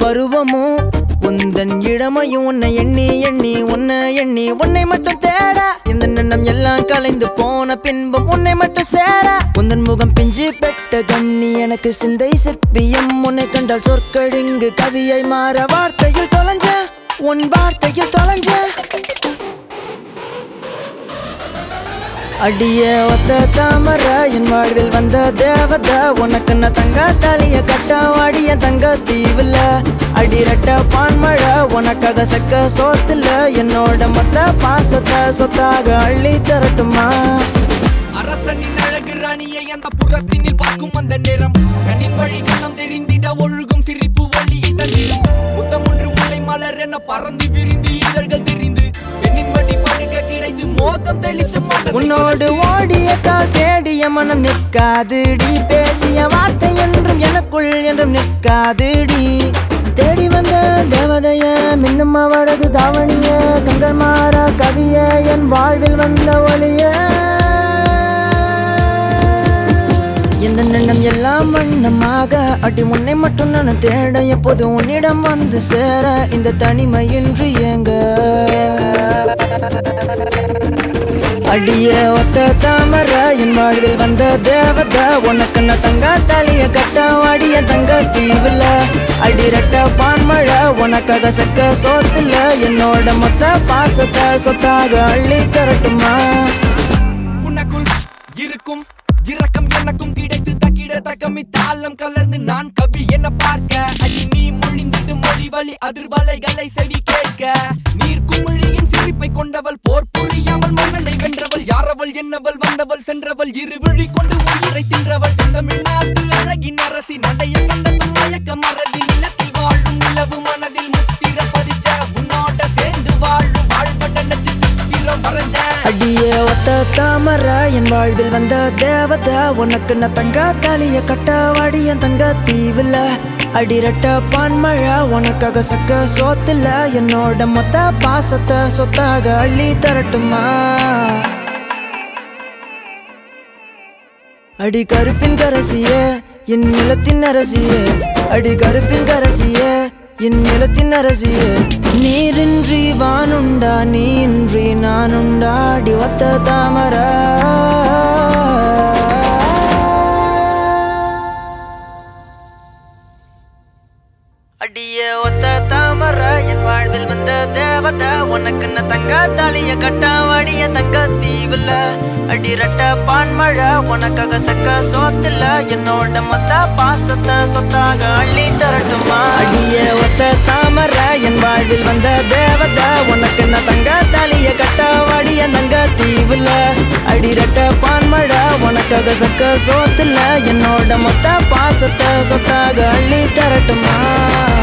பருவமும் உந்தன் இளமையும் உன்னை எண்ணி எண்ணி உன்னை எண்ணி உன்னை மட்டும் தேட இந்த எண்ணம் எல்லாம் கலைந்து போன பின்பும் உன்னை மட்டும் சேர உந்தன் முகம் பிஞ்சு பெட்ட கண்ணி எனக்கு சிந்தை சிற்பியம் உன்னை கண்டால் சொற்கடிங்கு கவியை மாற வார்த்தையில் தொலைஞ்ச உன் வார்த்தையில் தொலைஞ்ச அடிய ஒத்த தாமர என் வாழ்வில் வந்த தேவத உனக்கு நான் தங்க தாலிய கட்ட வாடிய தங்க தீவுல அடிரட்ட பான்மழை உனக்காக சக்க சோத்துல என்னோட மொத்த பாசத்தை சொத்தாக அள்ளி தரட்டுமா அரசனின் அழகு ராணியை அந்த புறத்தினில் பார்க்கும் அந்த நேரம் கண்ணின் வழி கண்ணம் தெரிந்திட ஒழுகும் சிரிப்பு வழி தந்திடும் முத்தம் ஒன்று முளை மலர் என பறந்து விரிந்து இதழ்கள் தெரிந்து பெண்ணின் வழி படுக்க கிடைத்து மோகம் தெளித்து மனதை உன்னோடு ஓடிய கால் தேடிய மனம் நிற்காதுடி பேசிய வார்த்தை என்றும் எனக்குள் என்றும் நிற்காதுடி தேடி வந்த தேவதைய மின்னும் அவளது தாவணிய கண்கள் மாற கவிய என் வாழ்வில் வந்த ஒளிய இந்த எண்ணம் எல்லாம் வண்ணமாக அடி உன்னை மட்டும் நான் தேட எப்போது உன்னிடம் வந்து சேர இந்த தனிமையின்றி ஏங்க அடிய ஒத்த தாமர என் வாழ்வில் வந்த தேவத உனக்கு நான் தங்க தாலிய கட்ட வாடிய தங்க தீவுல அடிரட்ட பான்மழை உனக்காக சக்க சோத்துல என்னோட மொத்த பாசத்தை சொத்தாக அள்ளி தரட்டுமா உனக்குள் இருக்கும் இரக்கம் எனக்கும் கிடைத்து தக்கிட தக்கமி தாளம் கலர்ந்து நான் கவி என்ன பார்க்க அடி நீ மொழிந்திடு மொழி வழி அதிர்வலைகளை செவி கேட்க நீர் குமிழியின் சிரிப்பை கொண்டவள் போர் புரியாமல் மன்னனை வென்றவள் யாரவள் என்னவள் வந்தவள் சென்றவள் இரு விழி கொண்டு உயிரை தின்றவள் செந்தமிழ்நாட்டு அழகின் அரசி நடைய கண்டதும் மயக்க மறதி நிலத்தில் வாழும் நிலவு மனதில் முத்திர பதிச்ச உன்னோட சேர்ந்து வாழும் வாழ்வ நினைச்சு சித்திரம் வரைஞ்ச அடிய ஒத்த தாமர என் வாழ்வில் வந்த தேவத உனக்கு நான் தங்க தாலிய கட்ட வாடிய தங்க தீவுல அடிரட்ட பான்மழை உனக்காக சக்க சோத்துல என்னோட மொத்த பாசத்தை சொத்தாக அள்ளி தரட்டுமா அடி கருப்பின் கரசியே என் நிலத்தின் அரசியே அடி கருப்பின் கரசியே என் நிலத்தின் அரசியே நீரின்றி வானுண்டா நீன்றி நானுண்டா அடி ஒத்த தாமர அடிய ஒத்த தாமர என் வாழ்வில் வந்த தேவத உனக்கு நான் தங்க தாலிய கட்ட வாடிய தங்க தீவுல அடிரட்ட பான்மழை உனக்காக சக்க சோத்துல என்னோட மொத்த பாசத்தை சொத்தாக அள்ளி தரட்டுமா அடிய ஒத்த தாமர என் வாழ்வில் வந்த தேவத உனக்கு நான் தங்க தாலிய கட்ட வாடிய தங்க தீவுல அடிரட்ட பான்மழை உனக்காக சக்க சோத்துல என்னோட மொத்த பாசத்தை சொத்தாக அள்ளி தரட்டுமா